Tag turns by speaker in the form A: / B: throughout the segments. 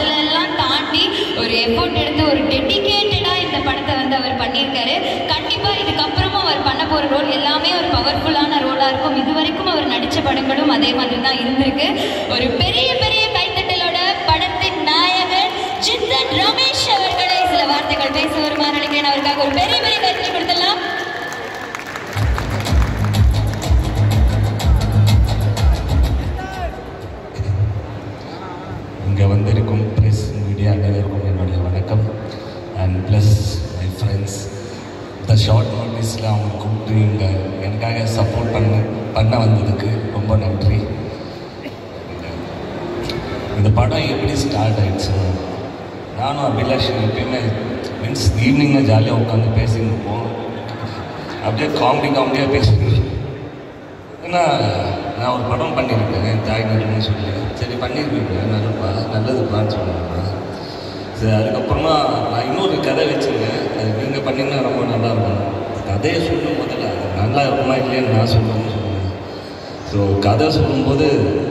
A: அதுல எல்லாம் தாண்டி ஒரு எஃபோர்ட் எடுத்து ஒரு டெடிகேட்டடா இந்த படத்தை வந்து அவர் பண்ணியிருக்காரு கண்டிப்பா இதுக்கப்புறமா அவர் பண்ண போற ரோல் எல்லாமே ஒரு பவர்ஃபுல்லான ரோலா இருக்கும் இது வரைக்கும் அவர் நடிச்ச படங்களும் அதே மாதிரி தான் இருந்திருக்கு ஒரு பெரிய பெரிய கைத்தட்டலோட படத்தின் நாயகன் சித்தன் ரமேஷ் அவர்களை சில வார்த்தைகள் பேச வருமாறு நினைக்கிறேன் அவருக்காக ஒரு பெரிய பெரிய கைத்தட்டல் கொடுத்துடலாம்
B: இங்கே வந்திருக்கும் ப்ரெஸ் மீடியா அனைவருக்கும் என்னுடைய வணக்கம் அண்ட் ப்ளஸ் மை ஃப்ரெண்ட்ஸ் இந்த ஷார்ட் நோட்டீஸில் அவங்க கூப்பிட்டு இங்கே எனக்காக சப்போர்ட் பண்ண பண்ண வந்ததுக்கு ரொம்ப நன்றி இந்த படம் எப்படி ஸ்டார்ட் ஆயிடுச்சு நானும் அபிலாஷ் எப்பயுமே மீன்ஸ் ஈவினிங்கில் ஜாலியாக உட்காந்து பேசின்னு இருப்போம் அப்படியே காமெடி காமெடியாக பேசிட்டு ஏன்னா நான் ஒரு படம் பண்ணியிருக்கேன் தாய் நடுன்னு சொல்லி சரி பண்ணியிருக்கீங்க நல்லப்பா நல்லதுப்பான்னு சொன்னாங்க சரி அதுக்கப்புறமா நான் இன்னொரு கதை வச்சுருக்கேன் அது நீங்கள் பண்ணிங்கன்னா ரொம்ப நல்லா இருக்கும் கதையை சொல்லும் முதல்ல அது நல்லா இருக்குமா இல்லையான்னு நான் சொல்லணும்னு சொன்னேன் ஸோ கதை சொல்லும்போது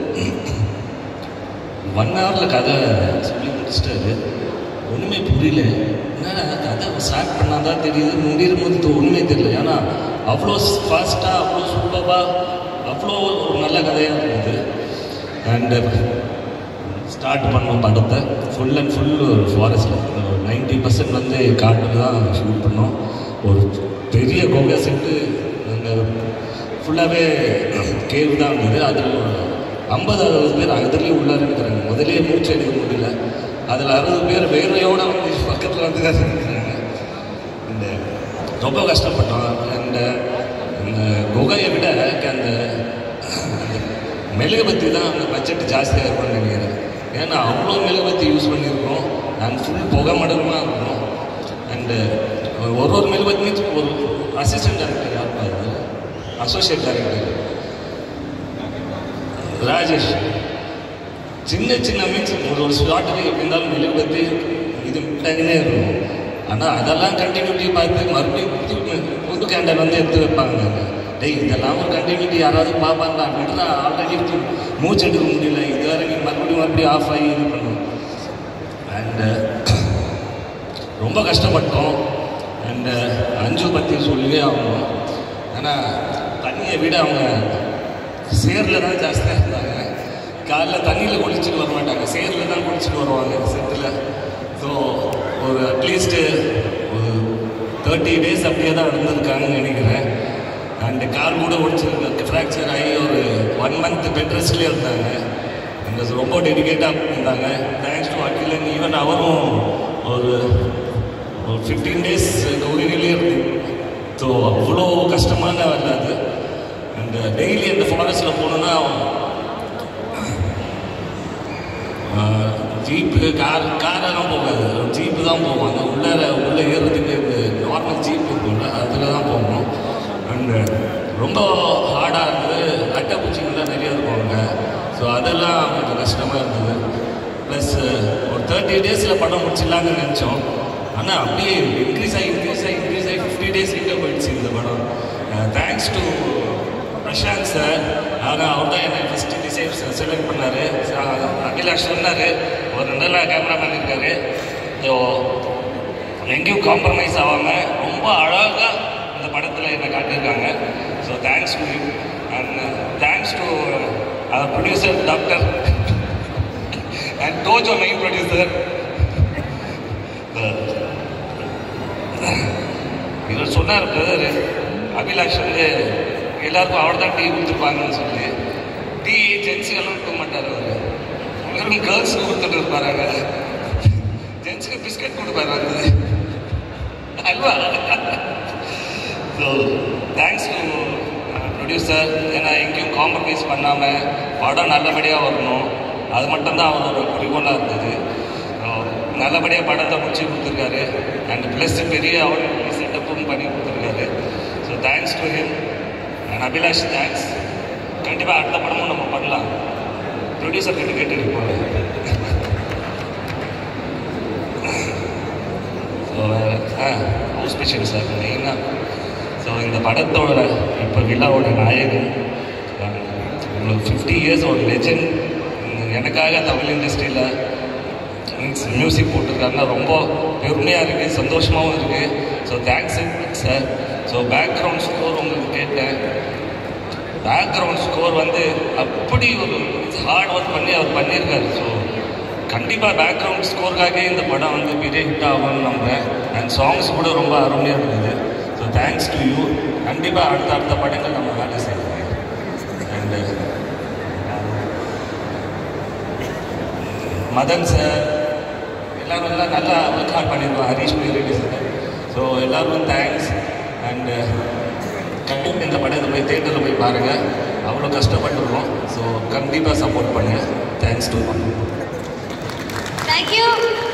B: ஒன் ஹவரில் கதை சொல்லி முடிச்சிட்டாரு ஒன்றுமே புரியல என்னடா கதை ஸ்டார்ட் பண்ணால் தான் தெரியுது முடியும் போது இது ஒன்றுமே தெரியல ஏன்னா அவ்வளோ ஃபாஸ்ட்டாக அவ்வளோ சூப்பராக அவ்வளோ ஒரு நல்ல கதையாக இருந்தது அண்டு ஸ்டார்ட் பண்ணோம் படத்தை ஃபுல் அண்ட் ஃபுல் ஒரு ஃபாரஸ்ட்டில் நைன்டி பர்சன்ட் வந்து காட்டில் தான் ஷூட் பண்ணோம் ஒரு பெரிய கோகா செட்டு நாங்கள் ஃபுல்லாகவே கேவ் தான் இருந்தது அதில் ஐம்பது அறுபது பேர் அதுலேயும் உள்ளார இருக்கிறாங்க முதலே மூச்சு எடுக்க முடியல அதில் அறுபது பேர் வேர்வையோட வந்து பக்கத்தில் வந்து தான் இருக்கிறாங்க இந்த ரொம்ப கஷ்டப்பட்டோம் அந்த இந்த குகையை விட அந்த அந்த மெழுகுபத்தி தான் அந்த பட்ஜெட் ஜாஸ்தியாக இருக்கும்னு நினைக்கிறேன் ஏன்னா அவ்வளோ மெழுகுபத்தி யூஸ் பண்ணியிருக்கோம் அண்ட் ஃபுல் புகை மடலமாக இருக்கும் அண்டு ஒரு ஒரு மெழுகுபத்தி ஒரு அசிஸ்டன்ட் டைரக்டர் யார் பாரு அசோசியேட் டைரக்டர் ராஜேஷ் சின்ன சின்ன மீன்ஸ் ஒரு ஒரு ஸ்லாட்டுக்கு எப்படி இருந்தாலும் மெழுகுபத்தி இது விட்டாங்கன்னே இருக்கும் ஆனால் அதெல்லாம் கண்டினியூட்டி பார்த்து மறுபடியும் புது புது கேண்டல் வந்து எடுத்து வைப்பாங்க டேய் இதெல்லாம் ஒரு கண்டினியூட்டி யாராவது பார்ப்பாங்களா விடுறா ஆல்ரெடி மூச்சு எடுக்க முடியல இது வரை நீ மறுபடியும் மறுபடியும் ஆஃப் ஆகி இது பண்ணும் அண்டு ரொம்ப கஷ்டப்பட்டோம் அண்டு அஞ்சு பற்றி சொல்லவே ஆகணும் ஆனால் தண்ணியை விட அவங்க சேரில் தான் ஜாஸ்தியாக இருந்தாங்க காலைல தண்ணியில் குளிச்சுட்டு வர மாட்டாங்க சேரில் தான் குளிச்சுட்டு வருவாங்க செட்டில் ஸோ ஒரு அட்லீஸ்ட்டு ஒரு தேர்ட்டி டேஸ் அப்படியே தான் இருந்திருக்காங்கன்னு நினைக்கிறேன் அண்டு கால் கூட ஒடிச்சு ஃப்ராக்சர் ஆகி ஒரு ஒன் மந்த் பெட் ரெஸ்ட்லேயே இருந்தாங்க அந்த ரொம்ப டெடிக்கேட்டாக இருந்தாங்க தேங்க்ஸ் டு அகிலன் ஈவன் அவரும் ஒரு ஒரு ஃபிஃப்டீன் டேஸ் கௌரியிலே இருந்து ஸோ அவ்வளோ கஷ்டமான வேலை அது அண்ட் டெய்லி அந்த ஃபாரஸ்ட்டில் போனோன்னா ஜீப்பு கார் காரெல்லாம் போகாது ஜீப்பு தான் போவோம் அந்த உள்ளார உள்ளே ஏறுறதுக்கு இந்த நார்மல் ஜீப் இருக்கும்ல அதில் தான் போவோம் அண்டு ரொம்ப ஹார்டாக இருந்தது அட்டைப்பூச்சிங்கெல்லாம் நிறைய இருப்பாங்க ஸோ அதெல்லாம் கொஞ்சம் கஷ்டமாக இருந்தது ப்ளஸ் ஒரு தேர்ட்டி டேஸில் படம் முடிச்சிடலான்னு நினச்சோம் ஆனால் அப்படியே இன்க்ரீஸ் ஆகி இன்க்ரீஸ் ஆகி இன்க்ரீஸ் ஆகி ஃபிஃப்டி டேஸ் கிட்ட போயிடுச்சு இந்த படம் தேங்க்ஸ் டு பிரசாந்த் சார் ஆனால் அவர் தான் என்னை ஃபஸ்ட்டு டிசைன் செலக்ட் பண்ணார் அகிலாஷ் சொன்னார் ஒரு நல்ல கேமராமேன் இருக்கார் ஸோ எங்கேயும் காம்ப்ரமைஸ் ஆகாமல் ரொம்ப அழகாக இந்த படத்தில் என்னை காட்டியிருக்காங்க so thanks to you and thanks to our producer doctor and டோஜோ மெயின் ப்ரொடியூசர் இவர் சொன்னார் பிரதர் அபிலாஷ் வந்து எல்லாருக்கும் அவர் தான் டீ கொடுத்துருப்பாங்கன்னு சொல்லி டீ ஜென்ஸுக்கெல்லாம் கொடுக்க மாட்டார் அவர் வெறும் கேர்ள்ஸுக்கு கொடுத்துட்டு இருப்பாரு ஜென்ஸுக்கு பிஸ்கட் கொடுப்பாரு வந்து halwa so thanks to producer ஏன்னா எங்கேயும் காம்ப்ரமைஸ் பண்ணாமல் படம் நல்லபடியாக வரணும் அது மட்டும்தான் அவரோட குறிக்கோளாக இருந்தது So, நல்லபடியாக படத்தை முடிச்சு கொடுத்துருக்காரு அண்ட் ப்ளஸ் பெரிய அவர் செட்டப்பும் பண்ணி கொடுத்துருக்காரு so thanks to him and Abhilash thanks கண்டிப்பாக அடுத்த படமும் நம்ம பண்ணலாம் ப்ரொடியூசர் கிட்ட கேட்டு இருப்போம் ஸோ ஆ ஹவுஸ் ஸ்பெஷல் சார் மெயினாக ஸோ இந்த படத்தோட இப்போ விழாவோட நாயகன் உங்களுக்கு ஃபிஃப்டி இயர்ஸ் ஒரு லெஜெண்ட் எனக்காக தமிழ் இண்டஸ்ட்ரியில் மீன்ஸ் மியூசிக் போட்டிருக்காருன்னா ரொம்ப பெருமையாக இருக்குது சந்தோஷமாகவும் இருக்குது so thanks sir so background score உங்களுக்கு கேட்டேன் பேக்ரவுண்ட் ஸ்கோர் வந்து அப்படி ஒரு ஹார்ட் ஒர்க் பண்ணி அவர் பண்ணியிருக்காரு ஸோ கண்டிப்பாக பேக்ரவுண்ட் ஸ்கோருக்காகவே இந்த படம் வந்து பெரிய ஹிட் ஆகும்னு நம்புறேன் அண்ட் சாங்ஸ் கூட ரொம்ப அருமையாக இருந்தது ஸோ தேங்க்ஸ் டு யூ கண்டிப்பாக அடுத்த அடுத்த படங்கள் நம்ம வேலை செய்யலாம் அண்டு மதன் சார் எல்லாரும் எல்லாம் நல்லா ஒர்க் அவுட் பண்ணியிருக்கோம் ஹரீஷ் ரெட்டி சார் ஸோ எல்லாருக்கும் தேங்க்ஸ் அண்டு கண்டிப்பாக இந்த படத்தை போய் தேட்டரில் போய் பாருங்கள் அவ்வளோ கஷ்டப்பட்டுருக்கோம் ஸோ கண்டிப்பாக சப்போர்ட் பண்ணுங்கள் தேங்க்ஸ் டு
A: தேங்க்யூ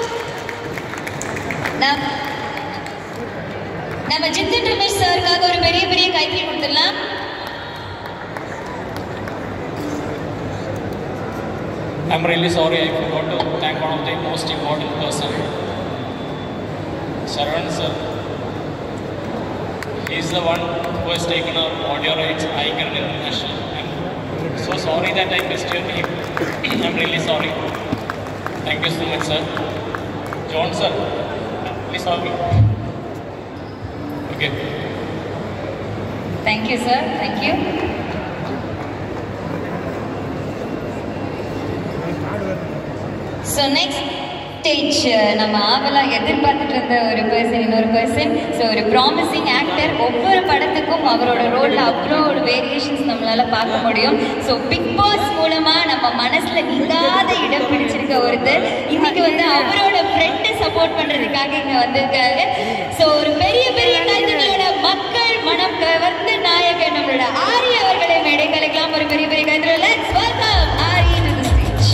A: நம் நம்ம ஜித்தின் ரமேஷ் சாருக்காக ஒரு பெரிய பெரிய கைத்தறி கொடுத்துடலாம்
C: I'm really sorry I forgot to thank one of the most important person, Sarvan sir. He is the one who has taken our audio rights, Icon International. I'm so sorry that I missed your name. I'm really sorry. Thank you so much, sir. John sir, please help me. Okay.
A: Thank you sir thank you so next stage நம்ம ஆவலா எதிர்பார்த்துட்டு இருந்த ஒரு person இன்னொரு person so ஒரு promising actor ஒவ்வொரு படத்துக்கும் அவரோட ரோலில் அவ்வளோ ஒரு வேரியேஷன்ஸ் நம்மளால பார்க்க முடியும் ஸோ பிக் பாஸ் மூலமா நம்ம மனசுல நீங்காத இடம் பிடிச்சிருக்க ஒருத்தர் இன்னைக்கு வந்து அவரோட ஃப்ரெண்டு சப்போர்ட் பண்றதுக்காக இங்க வந்திருக்காரு ஸோ ஒரு பெரிய பெரிய கைதுகளோட மக்கள் மனம் கவர்ந்த நாயகன் நம்மளோட ஆரி அவர்களை மேடை கலைக்கலாம் ஒரு பெரிய பெரிய கைதுகள let's welcome Aari to the stage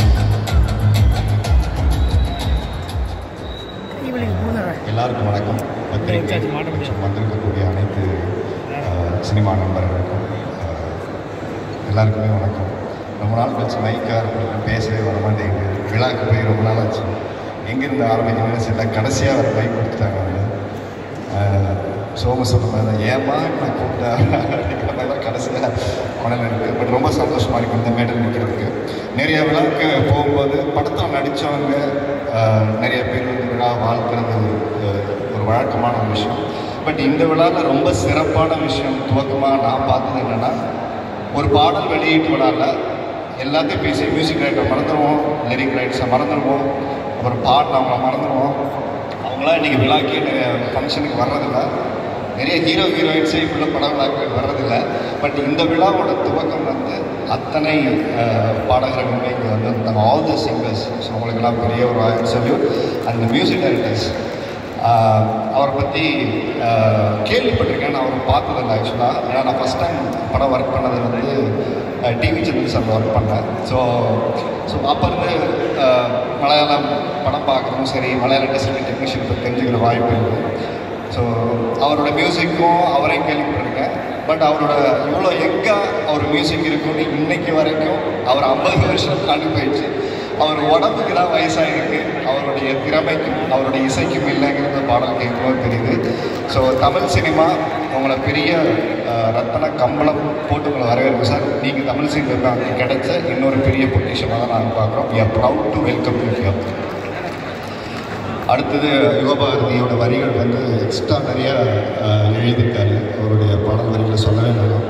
D: எல்லாருக்கும் வணக்கம் பத்திரிகை மற்றும் வந்திருக்கக்கூடிய அனைத்து அஹ், சினிமா நண்பர்களுக்கும் அஹ், எல்லாருக்குமே வணக்கம் ரொம்ப நாள் கழிச்சு மைக்காக இருக்கட்டும் பேசவே வர மாட்டேங்குது விழாக்கு போய் ரொம்ப நாள் ஆச்சு எங்கேருந்து ஆரம்பிக்கணும்னு சில கடைசியாக வர மைக் கொடுத்துட்டாங்க வந்து அஹ், சோம சொன்ன மாதிரி ஏமா நான் கூப்பிட்டா அப்படிங்கிற மாதிரி தான் கடைசியாக மனதில் இருக்குது பட் ரொம்ப சந்தோஷமாக இருக்குது இந்த மேடல் நிற்கிறதுக்கு நிறைய விழாவுக்கு போகும்போது படத்தில் நடித்தவங்க நிறைய பேர் வந்து விழா வாழ்த்துறது அஹ், ஒரு வழக்கமான ஒரு விஷயம் பட் இந்த விழாவில் ரொம்ப சிறப்பான விஷயம் துவக்கமாக நான் பார்த்தது என்னென்னா ஒரு பாடல் வெளியீட்டு விழாவில் எல்லாத்தையும் பேசி மியூசிக் ரைட்டரை மறந்துடுவோம் லிரிக் ரைட்ஸை மறந்துடுவோம் அப்புறம் பாடினவங்கள மறந்துடுவோம் அவங்களாம் இன்றைக்கி விழாக்கே ஃபங்க்ஷனுக்கு வர்றதில்ல நிறைய ஹீரோ ஹீரோயின்ஸே இப்படி பட விழாக்கள் வர்றதில்ல பட் இந்த விழாவோட துவக்கம் வந்து அத்தனை அஹ், பாடகர்களுமே இங்கே வந்து இருந்தாங்க ஆல் த சிங்கர்ஸ் ஸோ அவங்களுக்கெல்லாம் பெரிய ஒரு ஆயிரம் சல்யூட் அந்த மியூசிக் டைரக்டர்ஸ் அவரை பற்றி கேள்விப்பட்டிருக்கேன் நான் அவரை பார்த்ததில்ல ஆக்சுவலாக ஏன்னா நான் ஃபஸ்ட் டைம் படம் ஒர்க் பண்ணது வந்து டிவி சேனல்ஸ் அங்கே ஒர்க் பண்ணேன் ஸோ ஸோ அப்போ இருந்து அஹ், மலையாளம் படம் பார்க்குறதும் சரி மலையாள இண்டஸ்ட்ரி டெக்னீஷியன் பற்றி தெரிஞ்சுக்கிற வாய்ப்பு இருக்குது ஸோ அவரோட மியூசிக்கும் அவரையும் கேள்விப்பட்டிருக்கேன் பட் அவரோட இவ்வளோ எங்காக அவர் மியூசிக் இருக்குன்னு இன்னைக்கு வரைக்கும் அவர் ஐம்பது வருஷம் தாண்டி போயிடுச்சு அவர் உடம்புக்கு தான் வயசாகிருக்கு அவருடைய திறமைக்கும் அவருடைய இசைக்கும் இல்லைங்கிறத பாடல் கேட்கும்போது தெரியுது ஸோ தமிழ் சினிமா உங்களை பெரிய அஹ், ரத்தன கம்பளம் போட்டு உங்களை வரவேற்கும் சார் நீங்கள் தமிழ் சினிமா கிடைச்ச இன்னொரு பெரிய பொக்கிஷமாக தான் நாங்கள் பார்க்குறோம் we are proud to welcome you here அடுத்தது யுகபாரதியோட வரிகள் வந்து எக்ஸ்ட்ரா நிறைய அஹ், எழுதியிருக்காரு அவருடைய பாடல் வரிகளை சொல்லவே வேணும்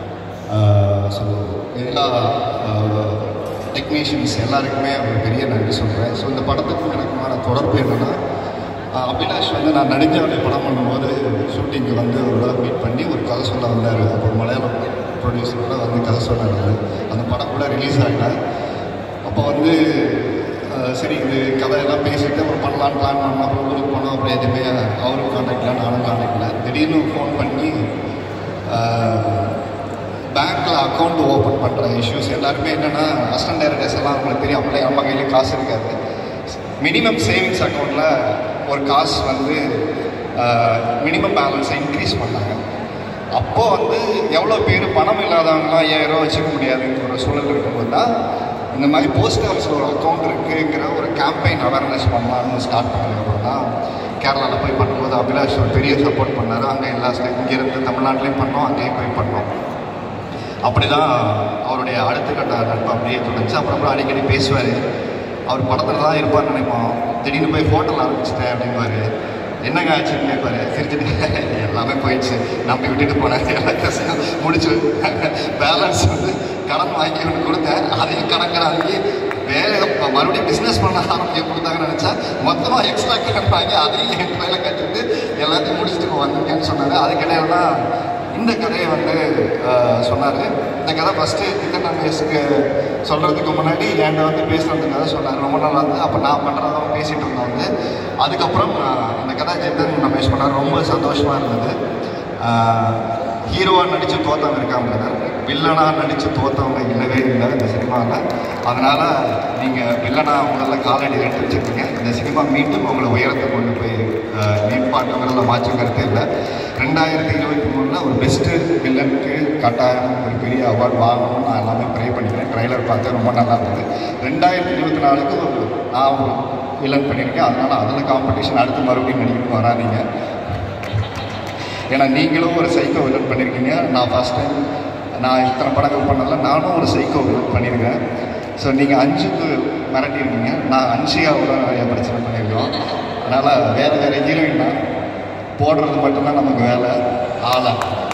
D: ஸோ எல்லா டெக்னீஷியன்ஸ் எல்லாருக்குமே ஒரு பெரிய நன்றி சொல்கிறேன் ஸோ இந்த படத்துக்கும் எனக்குமான தொடர்பு என்னென்னா அபிலாஷ் வந்து நான் நடிஞ்சவனை படம் பண்ணும்போது ஷூட்டிங்க்கு வந்து ஒரு தடவை மீட் பண்ணி ஒரு கதை சொல்ல வந்தார் அப்போ ஒரு மலையாளம் ப்ரொடியூசரோட வந்து கதை சொன்னார் அந்த படம் கூட ரிலீஸ் ஆகல அப்போ வந்து அஹ், சரி இது கதையெல்லாம் பேசிட்டு அப்புறம் பண்ணலான்னு பிளான் பண்ணோம் அப்புறம் ஊருக்கு போனோம் அப்புறம் எதுவுமே அவரும் காண்டாக்ட் இல்லை நானும் காண்டாக்ட் இல்லை திடீர்னு ஃபோன் பண்ணி பேங்க்கில் அக்கௌண்ட் ஓப்பன் பண்ணுற இஷ்யூஸ் எல்லாருமே என்னென்னா அசிஸ்டன்ட் டைரக்டர்ஸ் எல்லாம் அவங்களுக்கு தெரியும் அப்படியே அம்மா கையில் காசு இருக்காது மினிமம் சேவிங்ஸ் அக்கௌண்ட்டில் ஒரு காசு வந்து மினிமம் பேலன்ஸை இன்க்ரீஸ் பண்ணாங்க அப்போ வந்து எவ்வளோ பேர் பணம் இல்லாதவங்களாம் ஐயாயிரம் ரூபா வச்சுக்க முடியாதுங்கிற ஒரு சூழல் இருக்கும்போது தான் இந்த மாதிரி போஸ்ட் ஆஃபீஸில் ஒரு அக்கௌண்ட் இருக்குங்கிற ஒரு கேம்பெயின் அவேர்னஸ் பண்ணலாம்னு ஸ்டார்ட் பண்ணதுக்கப்புறம் தான் கேரளாவில் போய் பண்ணும்போது அபிலாஷ் ஒரு பெரிய சப்போர்ட் பண்ணார் அங்கே எல்லா ஸ்டேட் இங்கேருந்து தமிழ்நாட்டிலையும் பண்ணோம் அங்கேயும் போய் பண்ணோம் அப்படி தான் அவருடைய அடுத்த கட்ட நட்பு அப்படியே தொடர்ந்துச்சு அப்புறம் அப்புறம் அடிக்கடி பேசுவார் அவர் படத்தில் தான் இருப்பார்னு நினைப்போம் திடீர்னு போய் ஹோட்டல் ஆரம்பிச்சிட்டேன் அப்படின்பாரு என்னங்க ஆச்சுன்னு கேட்பாரு சிரிச்சுட்டு எல்லாமே போயிடுச்சு நம்பி விட்டுட்டு போனேன் எல்லாத்தையும் முடிச்சு பேலன்ஸ் வந்து கடன் வாங்கி ஒன்று கொடுத்தேன் அதையும் கணக்கன் வாங்கி வேற இப்ப மறுபடியும் பிஸ்னஸ் பண்ண ஆரம்பிக்க கொடுத்தாங்கன்னு நினச்சா மொத்தமாக எக்ஸ்ட்ரா கடன் வாங்கி அதையும் என் மேலே கட்டிட்டு எல்லாத்தையும் முடிச்சுட்டு இப்போ வந்திருக்கேன்னு சொன்னாரு அதுக்கிடையில தான் இந்த கதையை வந்து சொன்னார் இந்த கதை ஃபஸ்ட்டு திட்டம் ரமேஷ்க்கு சொல்கிறதுக்கு முன்னாடி என்கிட்ட வந்து பேசுகிறதுக்காக சொன்னார் ரொம்ப நாள் வந்து அப்போ நான் பண்ணுறதும் பேசிகிட்டு இருந்தோம் வந்து அதுக்கப்புறம் ஆஹ், இந்த கதை ஜித்தன் ரமேஷ் பண்ணார் ரொம்ப சந்தோஷமாக இருந்தது ஹீரோவாக நடித்து தோத்தவங்க இருக்காங்க வில்லனாக நடித்து தோத்தவங்க இல்லவே இல்லை இந்த சினிமாவில் அதனால் நீங்கள் வில்லனா முதல்ல காலடி எடுத்து வச்சுருக்கீங்க இந்த சினிமா மீண்டும் உங்களை உயரத்தை கொண்டு போய் மேம்பாட்டுங்கிறதுல மாற்றம் கருத்து இல்லை ரெண்டாயிரத்தி இருபத்தி மூணில் ஒரு பெஸ்ட்டு வில்லனுக்கு கட்டாயம் ஒரு பெரிய அவார்டு வாங்கணும்னு நான் எல்லாமே ப்ரே பண்ணிக்கிறேன் ட்ரைலர் பார்த்து ரொம்ப நல்லா இருந்தது ரெண்டாயிரத்தி இருபத்தி நாலுக்கு ஒரு நான் ஒரு வில்லன் பண்ணியிருக்கேன் அதனால் அதில் காம்படிஷன் அடுத்து மறுபடியும் நடிக்கணும் வராதீங்க ஏன்னா நீங்களும் ஒரு சைக்கோ வில்லன் பண்ணியிருக்கீங்க நான் ஃபஸ்ட் டைம் நான் இத்தனை படங்கள் பண்ணல நானும் ஒரு சைக்கோ வில்லன் பண்ணியிருக்கேன் ஸோ நீங்கள் அஞ்சுக்கு மிரட்டியிருக்கீங்க நான் அன்ஷியாவோட நிறைய பிரச்சனை பண்ணியிருக்கோம் அதனால் வேறு வேறு ஹீரோயின் தான் போடுறது மட்டும்தான் நமக்கு வேலை ஆளா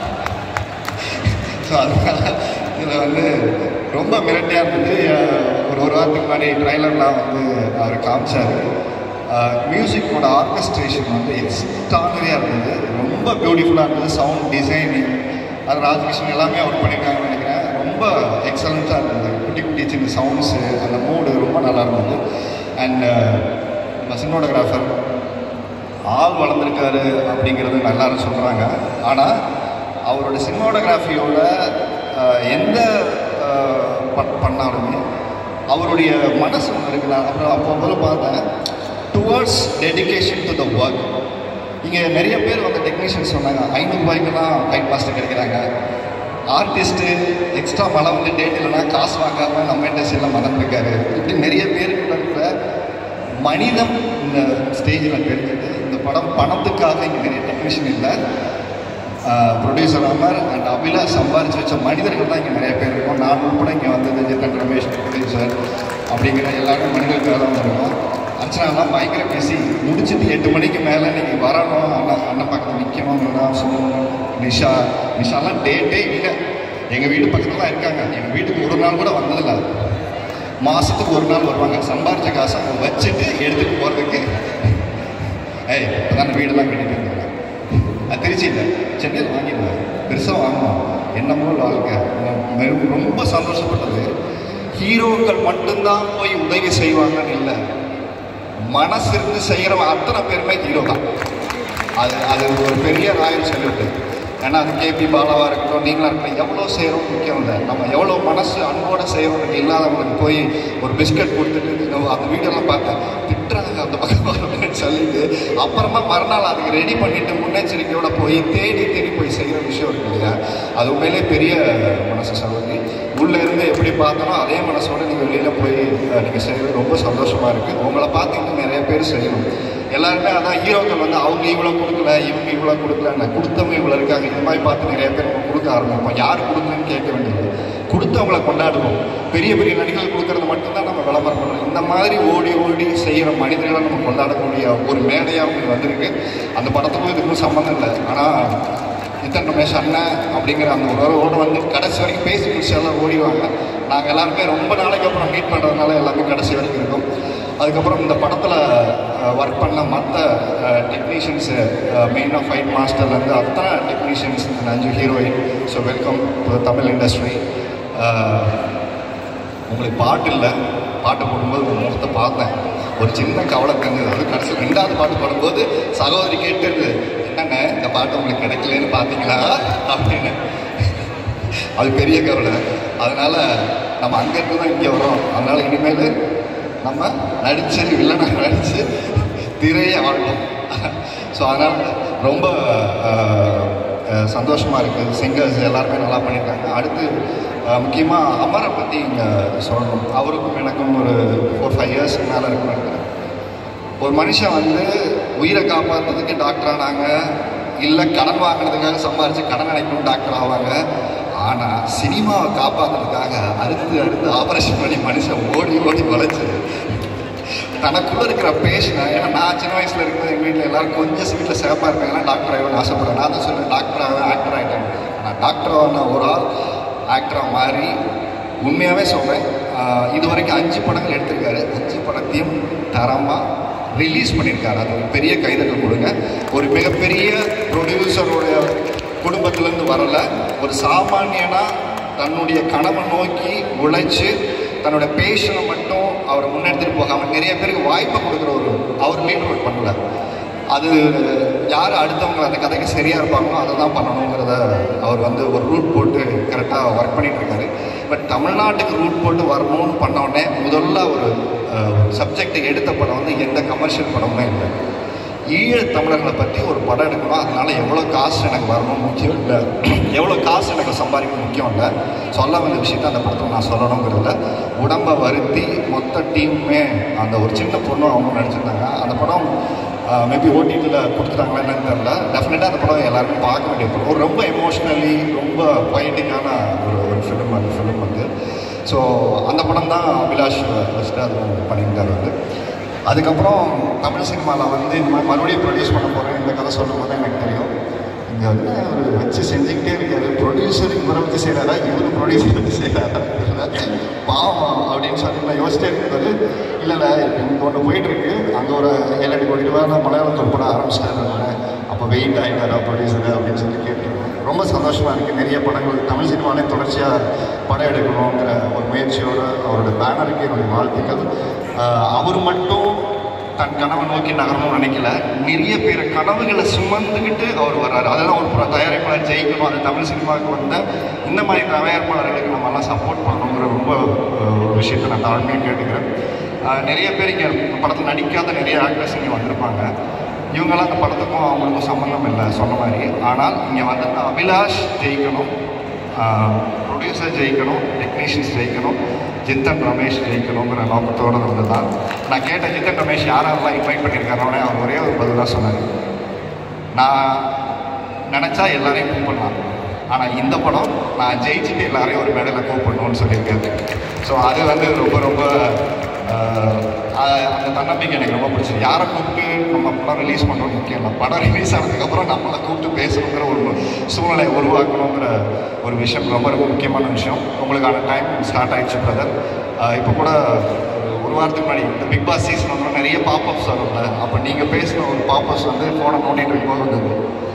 D: ஸோ அதனால இதில் வந்து ரொம்ப மிரட்டியாக இருந்தது அஹ் ஒரு ஒரு வாரத்துக்கு முன்னாடி ட்ரைலர்லாம் வந்து அவர் காமிச்சார் மியூசிக்கோட ஆர்கஸ்ட்ரேஷன் வந்து எக்ஸ்ட்ரானரியாக இருந்தது ரொம்ப பியூட்டிஃபுல்லாக இருந்தது சவுண்ட் டிசைனிங் அது ராஜகிருஷ்ணன் எல்லாமே ஒர்க் பண்ணியிருக்காங்கன்னு நினைக்கிறேன் ரொம்ப எக்ஸலண்ட்டாக இருந்தது குட்டி குட்டி சின்ன சவுண்ட்ஸு அந்த மூடு ரொம்ப நல்லா இருந்தது அண்ட் நம்ம சினிமோட்டோகிராஃபர் ஆள் வளர்ந்துருக்காரு அப்படிங்கிறது நல்லா சொல்கிறாங்க ஆனால் அவரோட சினிமாட்டோகிராஃபியோட எந்த அஹ், ப- பண்ணாலுமே அவருடைய மனசு ஒன்று இருக்கு நான் அப்புறம் அப்போ முதல்ல பார்த்தேன் towards dedication to the work இங்கே நிறைய பேர் வந்து டெக்னீஷியன் சொன்னாங்க ஐநூறுபாய்க்கெல்லாம் ஃபைட் மாஸ்டர் கிடைக்கிறாங்க ஆர்டிஸ்ட்டு எக்ஸ்ட்ரா மழை வந்து டேட் இல்லைன்னா காசு வாங்காமல் நம்ம இண்டஸ்ட்ரியில் மறந்துருக்காரு இப்படி நிறைய பேருக்கு கூட மனிதம் இந்த ஸ்டேஜில் தெரிஞ்சது இந்த படம் பணத்துக்காக இங்கே நிறைய டெக்னீஷியன் இல்லை ப்ரொடியூசர் அமர் அண்ட் அபிலா சம்பாரிச்சு வச்ச மனிதர்கள் தான் இங்கே நிறைய பேர் இருக்கோம் நான் உட்பட இங்கே வந்தது ஜித்தன் ரமேஷ் ப்ரொடியூசர் அப்படிங்கிற எல்லாரும் மனிதர்களாக தான் வந்திருக்கோம் அர்ச்சனாலாம் பயங்கர பிஸி முடிச்சுட்டு எட்டு மணிக்கு மேலே நீங்கள் வரணும் அண்ணன் அண்ணன் பக்கத்தில் நிற்கணும் தான் சொல்லணும் நிஷா நிஷாலாம் டேட்டே இல்லை எங்கள் வீடு பக்கத்தில் தான் இருக்காங்க எங்கள் வீட்டுக்கு ஒரு நாள் கூட வந்ததில்லை மாதத்துக்கு ஒரு நாள் வருவாங்க சம்பாரிச்ச காசை அவங்க வச்சுட்டு எடுத்துகிட்டு போகிறதுக்கு ஏய் இப்போ தான் வீடெல்லாம் கட்டிட்டு இருந்தேன் அது திருச்சி இல்லை சென்னையில் வாங்கிடுவேன் பெருசாக வாங்குவோம் என்னமோ வாழ்க்கை மெரு- ரொம்ப சந்தோஷப்பட்டது ஹீரோக்கள் மட்டும்தான் போய் உதவி செய்வாங்கன்னு இல்லை மனசு இருந்து செய்கிறவன் அத்தனை பேருமே ஹீரோ தான் அது அது ஒரு பெரிய ராயல் சல்யூட்டு ஏன்னா அது கேபி பாலாவாக இருக்கட்டும் நீங்களாக இருக்கட்டும் எவ்வளோ செய்கிறோம் முக்கியம் இல்லை நம்ம எவ்வளோ மனசு அன்போட செய்கிறோம் இல்லாதவங்களுக்கு போய் ஒரு பிஸ்கட் கொடுத்துட்டு நம்ம அந்த வீடியோலாம் பார்த்தேன் திட்டுறாங்க அந்த பக்கம் அப்படின்னு சொல்லிட்டு அப்புறமா மறுநாள் அதுக்கு ரெடி பண்ணிட்டு முன்னெச்சரிக்கையோட போய் தேடி தேடி போய் செய்கிற விஷயம் இருக்கு இல்லையா அது உண்மையிலே பெரிய மனசு சகோதரி உள்ளே இருந்து எப்படி பார்த்தனோ அதே மனசோட நீங்கள் வெளியில் போய் நீங்கள் செய்கிறது ரொம்ப சந்தோஷமாக இருக்குது உங்களை பார்த்து இன்னும் நிறைய பேர் செய்யணும் எல்லாருமே அதான் ஹீரோக்கள் வந்து அவங்க இவ்வளோ கொடுக்கல இவங்க இவ்வளோ கொடுக்கல கொடுத்தவங்க இவ்வளோ இருக்காங்க இந்த மாதிரி பார்த்து நிறைய பேர் நம்ம கொடுக்க ஆரம்பிப்போம் யார் கொடுக்கலன்னு கேட்க வேண்டியது கொடுத்தவங்கள கொண்டாடுவோம் பெரிய பெரிய நடிகர்கள் கொடுக்கறது மட்டும்தான் நம்ம விளம்பரம் பண்ணுறோம் இந்த மாதிரி ஓடி ஓடி செய்கிற மனிதர்களை நம்ம கொண்டாடக்கூடிய ஒரு மேடையாக இங்கே வந்திருக்கு அந்த படத்துக்கும் இதுக்கும் சம்மந்தம் இல்லை ஆனால் இத்தனை ரமேஷ் அண்ணன் அப்படிங்கிற அந்த உணர்வோடு வந்து கடைசி வரைக்கும் பேசி முடிச்சு எல்லாம் ஓடிவாங்க நாங்கள் எல்லாருமே ரொம்ப நாளைக்கு அப்புறம் மீட் பண்ணுறதுனால எல்லாமே கடைசி வரைக்கும் இருக்கும் அதுக்கப்புறம் இந்த படத்தில் ஒர்க் பண்ண மற்ற டெக்னீஷியன்ஸு மெயினாக ஃபைட் மாஸ்டர்லேருந்து அத்தனை டெக்னீஷியன்ஸ் இந்த அஞ்சு heroine so welcome to Tamil industry உங்களுக்கு பாட்டு இல்லை பாட்டு போடும்போது ஒரு முகத்தை பார்த்தேன் ஒரு சின்ன கவலை தெரிஞ்சது அது கடைசி ரெண்டாவது பாட்டு பாடும்போது சகோதரி கேட்டுருது என்னங்க இந்த பாட்டு உங்களுக்கு கிடைக்கலன்னு பார்த்தீங்களா அப்படின்னு அது பெரிய கவலை அதனால் நம்ம அங்கேருந்து தான் இங்கே வரோம் அதனால் இனிமேல் நம்ம நடித்து இல்லைன்னா நடித்து திரையை ஆடணும் ஸோ அதனால் ரொம்ப சந்தோஷமாக இருக்குது சிங்கர்ஸ் எல்லாருமே நல்லா பண்ணியிருக்காங்க அடுத்து முக்கியமாக அமரை பற்றி இங்கே சொல்லணும் அவருக்கும் எனக்கும் ஒரு ஃபோர் ஃபைவ் இயர்ஸ்க்கு மேலே இருக்குன்னு நினைக்கிறேன் ஒரு மனுஷன் வந்து உயிரை காப்பாற்றுறதுக்கு டாக்டர் ஆனாங்க இல்லை கடன் வாங்கினதுக்காக சம்பாரித்து கடன் அடைக்கணும் டாக்டர் ஆவாங்க ஆனால் சினிமாவை காப்பாற்றுறதுக்காக அறுத்து அறுத்து ஆப்ரேஷன் பண்ணி மனுஷன் ஓடி ஓடி வளைச்சு தனக்குள்ள இருக்கிற பேஷனை ஏன்னா நான் சின்ன வயசுல இருக்கும்போது எங்கள் வீட்டில் எல்லாரும் கொஞ்சம் வீட்டில் சிறப்பாக இருப்பாங்கன்னா டாக்டர் ஆகணும்னு ஆசைப்படுறேன் நான் தான் சொல்லுவேன் டாக்டர் ஆக ஆக்டர் ஆகிட்டேன் ஆனால் டாக்டர் ஆன ஒரு ஆள் ஆக்டராக மாறி உண்மையாகவே சொல்கிறேன் இது வரைக்கும் அஞ்சு படங்கள் எடுத்திருக்காரு அஞ்சு படத்தையும் தரமாக ரிலீஸ் பண்ணியிருக்காரு அது ஒரு பெரிய கைதட்டல் கொடுங்க ஒரு மிகப்பெரிய ப்ரொடியூசருடைய குடும்பத்திலேருந்து வரல ஒரு சாமானியனாக தன்னுடைய கனவை நோக்கி உழைச்சு தன்னோட பேஷனை மட்டும் அவர் முன்னெடுத்துட்டு போகாமல் நிறைய பேருக்கு வாய்ப்பு கொடுக்குற ஒரு அவர் லீட் ரோல் பண்ணல அது யார் அடுத்தவங்க அந்த கதைக்கு சரியாக இருப்பாங்களோ அதை தான் பண்ணணுங்கிறத அவர் வந்து ஒரு ரூட் போட்டு கரெக்டாக ஒர்க் பண்ணிட்டு இருக்காரு பட் தமிழ்நாட்டுக்கு ரூட் போட்டு வரணும்னு பண்ண உடனே முதல்ல ஒரு சப்ஜெக்டை எடுத்த படம் வந்து எந்த கமர்ஷியல் படமுமே இல்லை ஈழத் தமிழர்களை பற்றி ஒரு படம் எடுக்கணும் அதனால எவ்வளோ காசு எனக்கு வரணும் முக்கியம் இல்லை எவ்வளோ காசு எனக்கு சம்பாதிக்கணும் முக்கியம் இல்லை சொல்ல வந்த விஷயத்த அந்த படத்தில் நான் சொல்லணுங்கிறதுல உடம்பை வருத்தி மொத்த டீமுமே அந்த ஒரு சின்ன பொண்ணு அவங்க நடிச்சிருந்தாங்க அந்த படம் மேபி ஓடிடியில் கொடுத்துட்டாங்களா என்னன்னு தெரியல டெஃபினட்டாக அந்த படம் எல்லாருமே பார்க்க வேண்டிய படம் ஒரு ரொம்ப எமோஷ்னலி ரொம்ப பொயட்டிக்கான ஒரு ஒரு ஃபிலிம் அந்த ஃபிலிம் வந்து ஸோ அந்த படம் தான் அபிலாஷ் ஃபஸ்ட்டு அது பண்ணியிருந்தார் வந்து அதுக்கப்புறம் தமிழ் சினிமாவில் வந்து இந்த மாதிரி மறுபடியும் ப்ரொடியூஸ் பண்ண போகிறேன் இந்த கதை சொல்லும் போது எனக்கு தெரியும் இங்கே வந்து அவர் வச்சு செஞ்சுக்கிட்டே இருக்காரு ப்ரொடியூசருக்கு இவரை வச்சு செய்கிறாரா இவரு ப்ரொடியூசர் வச்சு செய்கிறாரா பாவம் அப்படின்னு சொல்லி நான் யோசிச்சிட்டே இருக்கும்போது இல்லை இல்லை இப்போ இங்கே ஒன்று போயிட்டுருக்கு அங்கே ஒரு ஏழு எட்டு கோடி ரூபாய் நான் மலையாளத்தில் போட ஆரம்பிச்சிட்டாரு அப்போ வெயிட் ஆகிட்டாரா ப்ரொடியூசர் அப்படின்னு சொல்லி கேட்டிருக்கேன் ரொம்ப சந்தோஷமாக இருக்குது நிறைய படங்கள் தமிழ் சினிமாலே தொடர்ச்சியாக படம் எடுக்கணுங்கிற ஒரு முயற்சியோட அவரோட பேனருக்கு என்னுடைய வாழ்த்துக்கள் ஆஹ் அவர் மட்டும் தன் கனவை நோக்கி நகரணும்னு நினைக்கல நிறைய பேர் கனவுகளை சுமந்துக்கிட்டு அவர் வர்றாரு அதெல்லாம் ஒரு புற- தயாரிப்பாளர் ஜெயிக்கணும் அது தமிழ் சினிமாவுக்கு வந்த இந்த மாதிரி தயாரிப்பாளர்களுக்கு நம்ம எல்லாம் சப்போர்ட் பண்ணணுங்கிற ரொம்ப ஆஹ், ஒரு விஷயத்தை நான் தாழ்மையாக கேட்டுக்கிறேன் ஆஹ், நிறைய பேர் இங்கே படத்தில் நடிக்காத நிறைய ஆக்டர்ஸ் இங்கே வந்திருப்பாங்க இவங்கெல்லாம் அந்த படத்துக்கும் அவங்களுக்கும் சம்மந்தம் இல்லை சொன்ன மாதிரி ஆனால் இங்கே வந்து அபிலாஷ் ஜெயிக்கணும் ப்ரொடியூசர் ஜெயிக்கணும் டெக்னீஷியன்ஸ் ஜெயிக்கணும் ஜித்தன் ரமேஷ் ஜெயிக்கணுங்கிற நோக்கத்தோடு வந்து தான் நான் கேட்ட ஜித்தன் ரமேஷ் யாரெல்லாம் இன்வைட் பண்ணியிருக்காரோனே அவர் ஒரே ஒரு பதிலாக சொன்னார் நான் நினச்சா எல்லாரையும் கூப்பிடலாம் ஆனால் இந்த படம் நான் ஜெயிச்சுட்டு எல்லாரையும் ஒரு மேடையில் கூப்பிடணும்னு சொல்லியிருக்காரு ஸோ அது வந்து ரொம்ப ரொம்ப ஆஹ், அ- அந்த தன்னம்பிக்கை எனக்கு ரொம்ப பிடிச்சது யாரை கூப்பிட்டு நம்ம படம் ரிலீஸ் பண்ணுறது முக்கியம் இல்லை படம் ரிலீஸ் ஆனதுக்கப்புறம் நம்மளை கூப்பிட்டு பேசணுங்கிற ஒரு சூழ்நிலையை உருவாக்கணுங்கிற ஒரு விஷயம் ரொம்ப ரொம்ப முக்கியமான விஷயம் உங்களுக்கான டைம் ஸ்டார்ட் ஆயிடுச்சு பிரதர் இப்போ கூட ஒரு- ஒரு வாரத்துக்கு முன்னாடி இந்த பிக் பாஸ் சீசன் வந்து நிறைய பாப்அப்ஸ் வரும்ல அப்போ நீங்கள் பேசின ஒரு பாப்அப்ஸ் வந்து ஃபோனை நோண்டிட்டு இருக்கும்போது வந்தது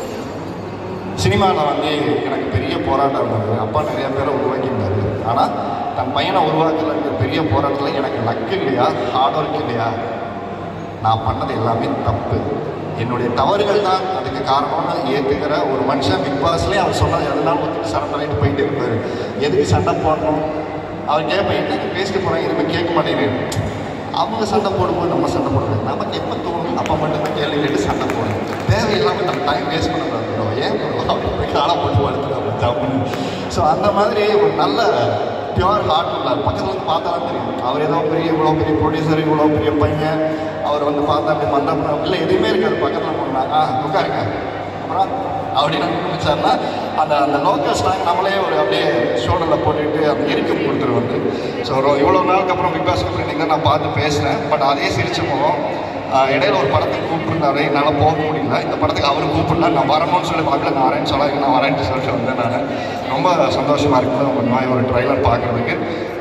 D: சினிமாவில் வந்து எனக்கு பெரிய போராட்டம் இருந்தது அப்பா நிறைய பேரை உருவாக்கியிருந்தாரு ஆனால் தன் பையனை உருவாக்கலைங்கிற பெரிய போராட்டத்தில் எனக்கு லக்கு இல்லையா ஹார்ட் ஒர்க் இல்லையா நான் பண்ணது எல்லாமே தப்பு என்னுடைய தவறுகள் தான் அதுக்கு காரணம்னு ஏற்றுக்கிற ஒரு மனுஷன் பிக் பாஸ்லேயே அவர் சொன்னது எதனாலும் ஒத்துட்டு சண்டை பண்ணிட்டு போயிட்டே இருப்பார் எதுக்கு சண்டை போடணும் அவர் கேட்பேன் என்னங்க பேசிட்டு போகிறாங்க எதுவுமே கேட்க மாட்டேங்கிறேன் அவங்க சண்டை போடும்போது நம்ம சண்டை போடுறது நமக்கு எப்போ தோணும் அப்போ மட்டும்தான் கேள்வி கேட்டு சண்டை போடணும் தேவையில்லாமல் நம்ம டைம் வேஸ்ட் பண்ணக்கூடாது bro. ஏன் bro? அப்படி போய் காலை போட்டு வளர்த்துக்கலாம் ஸோ அந்த மாதிரி ஒரு நல்ல பியூர் ஹார்ட் உள்ளார் பக்கத்தில் வந்து பார்த்தா தான் தெரியும் அவர் ஏதோ பெரிய இவ்வளோ பெரிய ப்ரொடியூசர் இவ்வளோ பெரிய பையன் அவர் வந்து பார்த்தா அப்படி மண்டபம் இல்லை எதுவுமே இருக்காது பக்கத்தில் போனா ஆ உட்காருங்க அப்புறம் அப்படின்னு ஆரம்பிச்சாருன்னா அந்த அந்த லோக்கல் ஸ்டாக் நம்மளே ஒரு அப்படியே ஷோல்டரில் போட்டுக்கிட்டு அந்த இறுக்கம் கொடுத்துரு வந்து ஸோ இவ்வளோ நாளுக்கு அப்புறம் பிக் பாஸ் அப்புறம் தான் நான் பார்த்து பேசினேன் பட் அதே சிரிச்ச முகம் ஆஹ் இடையில ஒரு படத்துக்கு கூப்பிட்டுருந்தாரு என்னால் போக முடியல இந்த படத்துக்கு அவர் கூப்பிடல நான் வரணும்னு சொல்லி பார்க்கல நான் வரேன்னு சொல்ல நான் வரேன்ட்டு சொல்லிட்டு வந்தேன் நான் ரொம்ப சந்தோஷமாக இருக்குது உங்கள் மாதிரி ஒரு ட்ரைலர் பார்க்குறதுக்கு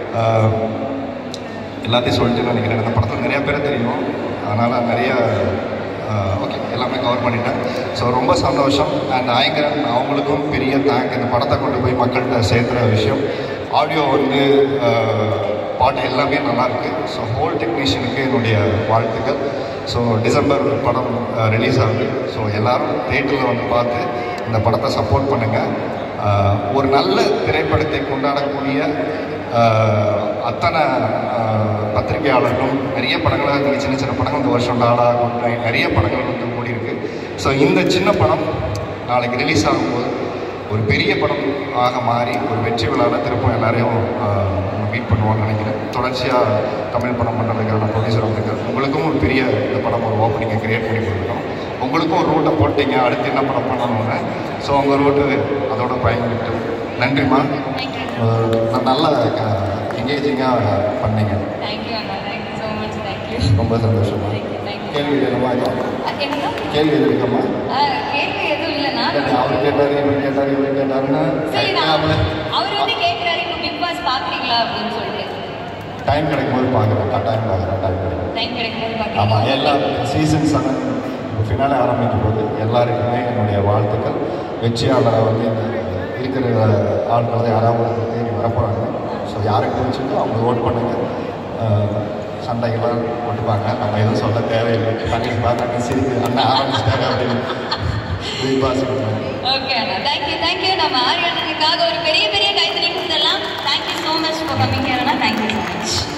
D: எல்லாத்தையும் சொல்லிட்டு நினைக்கிறேன் இந்த படத்தில் நிறைய பேர் தெரியும் அதனால் நிறைய ஓகே எல்லாமே கவர் பண்ணிட்டேன் ஸோ ரொம்ப சந்தோஷம் அண்ட் ஆயங்கரன் அவங்களுக்கும் பெரிய தேங்க் இந்த படத்தை கொண்டு போய் மக்கள்கிட்ட சேர்த்துற விஷயம் ஆடியோ வந்து ஆஹ், பாட்டு எல்லாமே நல்லாயிருக்கு ஸோ ஹோல் டெக்னீஷியனுக்கு என்னுடைய வாழ்த்துக்கள் ஸோ டிசம்பர் படம் ரிலீஸ் ஆகுது ஸோ எல்லாரும் தேட்டரில் வந்து பார்த்து இந்த படத்தை சப்போர்ட் பண்ணுங்கள் ஒரு நல்ல திரைப்படத்தை கொண்டாடக்கூடிய ஆஹ், அத்தனை ஆஹ், பத்திரிகையாளர்களும் நிறைய படங்களை இந்த சின்ன சின்ன படங்கள் இந்த வருஷம் டாடா குட் நைட் நிறைய படங்கள் வந்து ஓடி இருக்கு ஸோ இந்த சின்ன படம் நாளைக்கு ரிலீஸ் ஆகும்போது ஒரு பெரிய படம் ஆக மாறி ஒரு வெற்றி விழாவில் திருப்பம் எல்லாரையும் மீட் பண்ணுவோம்னு நினைக்கிறேன் தொடர்ச்சியாக தமிழ் படம் பண்ணுறதுக்கான ப்ரொடியூசர் வந்திருக்காரு உங்களுக்கும் ஒரு பெரிய இந்த படம் ஒரு ஓப்பனிங்கை கிரியேட் பண்ணி கொடுக்கணும் உங்களுக்கும் ஒரு ரூட்டை போட்டீங்க அடுத்து என்ன படம் பண்ணணும்னு ஸோ உங்கள் ரூட்டு அதோட பயன்பட்டு நன்றிம்மா அஹ், நல்ல எங்கேஜிங்காக பண்ணீங்க
A: தேங்க்யூ அண்ணா தேங்க்யூ ஸோ மச் தேங்க்யூ
D: ரொம்ப சந்தோஷமா
A: Thank you.
D: கேள்வி என்னமா
A: என்னன்னா
D: கேள்வி எது இருக்கம்மா
A: கேள்வி எதுவும் இல்லைண்ணா
D: அவர் கேட்டார் இவர் கேட்டார் இவர் கேட்டாருன்னா
A: சரி நான் அவர் வந்து கேட்குறாரு இப்போ பிக் பாஸ் பார்க்குறீங்களா அப்படின்னு சொல்லிட்டு
D: டைம் கிடைக்கும் போது பார்க்குறேன் கட்டாயம் பார்க்குறேன் டைம் கிடைக்கும்
A: டைம் கிடைக்கும்போது
D: ஆமாம்
A: பார்க்குறீங்களா
D: எல்லா சீசன் செவன் இப்போ ஃபினாலே ஆரம்பிக்கும் போது எல்லாருக்குமே என்னுடைய வாழ்த்துக்கள் வெற்றியாளரை வந்து இந்த இருக்கிற ஆட்கள் யாராவது ஒருத்தர் தேடி வரப்போகிறாங்க ஸோ யாருக்கு பிடிச்சிருக்கோ அவங்க ஓட் பண்ணுங்க அஹ், சண்டைகள்லாம் போட்டுப்பாங்க நம்ம எதுவும் சொல்ல தேவையில்லை கண்டிப்பாக நாங்கள் சிரிக்கு அண்ணா ஆரம்பிச்சிட்டாங்க அப்படின்னு பிக் பாஸ்
A: ஓகே அண்ணா தேங்க்யூ தேங்க்யூ நம்ம ஆரியனுக்காக ஒரு பெரிய பெரிய கைத்தறி கொடுத்துடலாம் thank you so much for coming here அண்ணா தேங்க்யூ ஸோ மச்